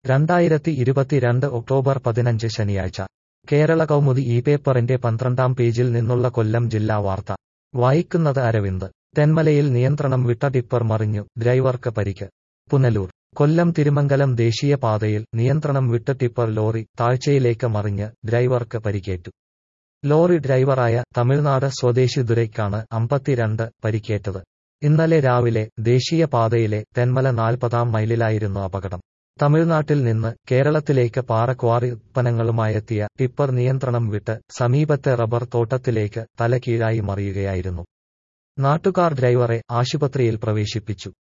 രണ്ടായിരത്തി ഇരുപത്തിരണ്ട് ഒക്ടോബർ പതിനഞ്ച് ശനിയാഴ്ച കേരള കൗമുദി ഈ പേപ്പറിന്റെ പന്ത്രണ്ടാം പേജിൽ നിന്നുള്ള കൊല്ലം ജില്ലാ വാർത്ത വായിക്കുന്നത് അരവിന്ദ് തെന്മലയിൽ നിയന്ത്രണം വിട്ട ടിപ്പർ മറിഞ്ഞു ഡ്രൈവർക്ക് പരിക്ക് പുനലൂർ കൊല്ലം തിരുമംഗലം ദേശീയ പാതയിൽ നിയന്ത്രണം വിട്ട ടിപ്പർ ലോറി താഴ്ചയിലേക്ക് മറിഞ്ഞ് ഡ്രൈവർക്ക് പരിക്കേറ്റു ലോറി ഡ്രൈവറായ തമിഴ്നാട് സ്വദേശി ദുരൈക്കാണ് അമ്പത്തിരണ്ട് പരിക്കേറ്റത് ഇന്നലെ രാവിലെ ദേശീയ പാതയിലെ തെന്മല നാൽപ്പതാം മൈലിലായിരുന്നു അപകടം തമിഴ്നാട്ടിൽ നിന്ന് കേരളത്തിലേക്ക് പാറക്വാറി ഉത്പന്നങ്ങളുമായെത്തിയ ടിപ്പർ നിയന്ത്രണം വിട്ട് സമീപത്തെ റബ്ബർ തോട്ടത്തിലേക്ക് തലകീഴായി മറിയുകയായിരുന്നു നാട്ടുകാർ ഡ്രൈവറെ ആശുപത്രിയിൽ പ്രവേശിപ്പിച്ചു